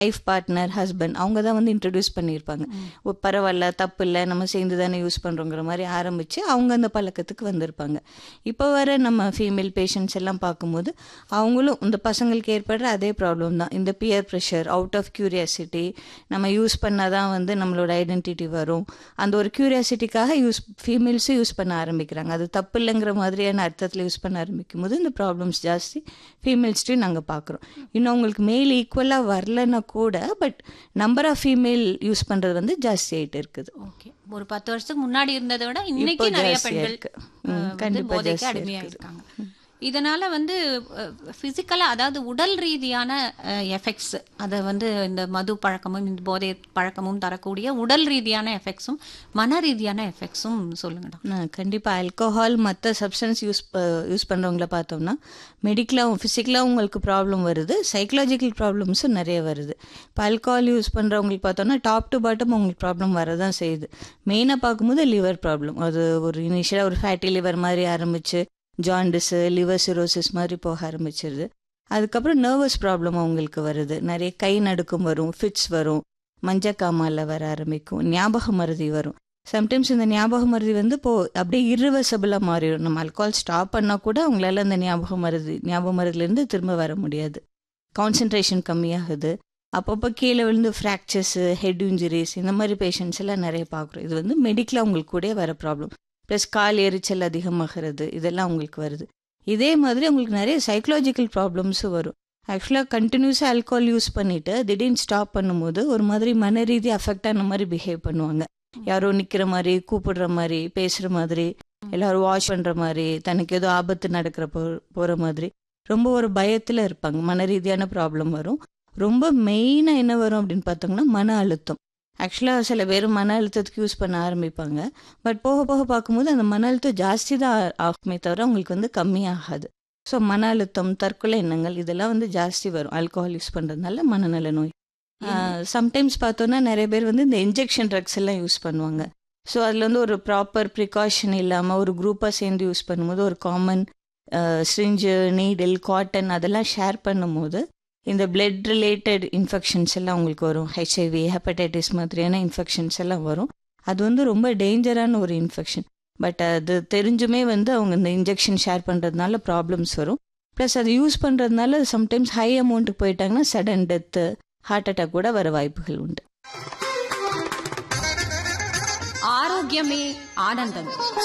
Life partner husband அவங்க தான் வந்து இன்ட்ரடியூஸ் பண்ணியிருப்பாங்க ஓ பரவாயில்ல தப்பு இல்லை நம்ம சேர்ந்து தானே யூஸ் பண்ணுறோங்கிற மாதிரி ஆரம்பித்து அவங்க அந்த பழக்கத்துக்கு வந்திருப்பாங்க இப்போ வர நம்ம ஃபீமேல் பேஷண்ட்ஸ் எல்லாம் பார்க்கும்போது அவங்களும் இந்த பசங்களுக்கு ஏற்படுற அதே ப்ராப்ளம் தான் இந்த peer pressure out of curiosity நம்ம யூஸ் பண்ணால் தான் வந்து நம்மளோட ஐடென்டிட்டி வரும் அந்த ஒரு க்யூரியாசிட்டிக்காக யூஸ் ஃபீமேல்ஸும் யூஸ் பண்ண ஆரம்பிக்கிறாங்க அது தப்பு இல்லைங்கிற மாதிரியான அர்த்தத்தில் யூஸ் பண்ண ஆரம்பிக்கும் போது இந்த ப்ராப்ளம்ஸ் ஜாஸ்தி ஃபீமேல்ஸ்டையும் நாங்கள் பார்க்குறோம் இன்னும் அவங்களுக்கு மேல் ஈக்குவலாக வரலன்னா கூட but number of female use பண்ணுறது வந்து ஜாஸ்தி ஆகிட்டு இருக்குது ஓகே ஒரு பத்து வருஷத்துக்கு முன்னாடி இருந்ததை விட இன்னைக்கு இப்போ நிறைய ஜாஸ்தியா பெண்கள் இருக்கு. அஹ், ம், வந்து கண்டிப்பா போதைக்கு ஜாஸ்தியா அடிமையா இருக்குது. இருக்காங்க இதனால வந்து பிசிக்கலா அதாவது உடல் ரீதியான எஃபெக்ட்ஸ் அதை வந்து இந்த மது பழக்கமும் இந்த போதை பழக்கமும் தரக்கூடிய உடல் ரீதியான எஃபெக்ட்ஸும் மன ரீதியான எஃபெக்ட்ஸும் சொல்லுங்கடா கண்டிப்பாக ஆல்கோஹால் மற்ற சப்ஸ்டன்ஸ் யூஸ் யூஸ் பண்ணுறவங்கள பார்த்தோம்னா மெடிக்கலாக ஃபிசிக்கலாக உங்களுக்கு ப்ராப்ளம் வருது சைக்கலாஜிக்கல் ப்ராப்ளம்ஸும் நிறைய வருது இப்போ ஆல்கோஹால் யூஸ் பண்ணுறவங்களுக்கு பார்த்தோம்னா டாப் டு பாட்டம் உங்களுக்கு ப்ராப்ளம் வரதான் செய்யுது மெயினாக பார்க்கும்போது லிவர் ப்ராப்ளம் அது ஒரு இனிஷியலாக ஒரு ஃபேட்டி லிவர் மாதிரி ஆரம்பிச்சு ஜாண்டிஸு லிவர் சிரோசிஸ் மாதிரி போக ஆரம்பிச்சிருது அதுக்கப்புறம் நர்வஸ் ப்ராப்ளம் அவங்களுக்கு வருது நிறைய கை நடுக்கம் வரும் ஃபிட்ஸ் வரும் மஞ்சக்காமால வர ஆரம்பிக்கும் ஞாபக மருதி வரும் சம்டைம்ஸ் இந்த ஞாபக மருதி வந்து இப்போ அப்படியே irreversible-ஆ மாறிடும் நம்ம அல்கால் ஸ்டாப் பண்ணால் கூட அவங்களால அந்த ஞாபக மருதி ஞாபக மருதிலேருந்து திரும்ப வர முடியாது கான்சென்ட்ரேஷன் கம்மியாகுது அப்பப்போ கீழே விழுந்து ஃப்ராக்சர்ஸு ஹெட் இன்ஜுரிஸ் இந்த மாதிரி பேஷண்ட்ஸ் எல்லாம் நிறைய பார்க்குறோம் இது வந்து மெடிக்கலாக உங்களுக்கு கூட வர ப்ராப்ளம் ப்ளஸ் கால் எரிச்சல் அதிகமாகிறது இதெல்லாம் உங்களுக்கு வருது இதே மாதிரி உங்களுக்கு நிறைய சைக்கலாஜிக்கல் ப்ராப்ளம்ஸும் வரும் ஆக்சுவலாக கண்டினியூஸாக ஆல்கோஹால் யூஸ் பண்ணிட்டு திடீர்னு ஸ்டாப் பண்ணும்போது ஒரு மாதிரி மன ரீதி அஃபெக்ட் ஆன மாதிரி பிஹேவ் பண்ணுவாங்க யாரோ நிற்கிற மாதிரி கூப்பிடுற மாதிரி பேசுகிற மாதிரி எல்லாரும் வாஷ் பண்ணுற மாதிரி தனக்கு ஏதோ ஆபத்து நடக்கிற போ போகிற மாதிரி ரொம்ப ஒரு பயத்தில் இருப்பாங்க மன ரீதியான ப்ராப்ளம் வரும் ரொம்ப மெயினாக என்ன வரும் அப்படின்னு பார்த்தோம்னா மன அழுத்தம் ஆக்சுவலாக சில பேர் மன அழுத்தத்துக்கு யூஸ் பண்ண ஆரம்பிப்பாங்க பட் போக போக பார்க்கும்போது அந்த மன அழுத்தம் ஜாஸ்தி தான் ஆகுமே தவிர அவங்களுக்கு வந்து கம்மியாகாது ஸோ மன அழுத்தம் தற்கொலை எண்ணங்கள் இதெல்லாம் வந்து ஜாஸ்தி வரும் ஆல்கோஹால் யூஸ் பண்ணுறதுனால மனநல நோய் சம்டைம்ஸ் பார்த்தோன்னா நிறைய பேர் வந்து இந்த இன்ஜெக்ஷன் ட்ரக்ஸ் எல்லாம் யூஸ் பண்ணுவாங்க ஸோ அதில் வந்து ஒரு ப்ராப்பர் ப்ரிகாஷன் இல்லாமல் ஒரு குரூப்பாக சேர்ந்து யூஸ் பண்ணும்போது ஒரு காமன் ஸ்ரிஞ்சு நீடில் காட்டன் அதெல்லாம் ஷேர் பண்ணும்போது இந்த பிளட் ரிலேட்டட் இன்ஃபெக்ஷன்ஸ் எல்லாம் உங்களுக்கு வரும் ஹெச்ஐவி ஹெப்படைட்டிஸ் மாதிரியான இன்ஃபெக்ஷன்ஸ் எல்லாம் வரும் அது வந்து ரொம்ப டேஞ்சரான ஒரு இன்ஃபெக்ஷன் பட் அது தெரிஞ்சுமே வந்து அவங்க இந்த இன்ஜெக்ஷன் ஷேர் பண்ணுறதுனால ப்ராப்ளம்ஸ் வரும் ப்ளஸ் அது யூஸ் பண்ணுறதுனால சம்டைம்ஸ் ஹை அமௌண்ட்டுக்கு போயிட்டாங்கன்னா சடன் டெத்து ஹார்ட் அட்டாக் கூட வர வாய்ப்புகள் உண்டு ஆரோக்கியமே ஆனந்தம்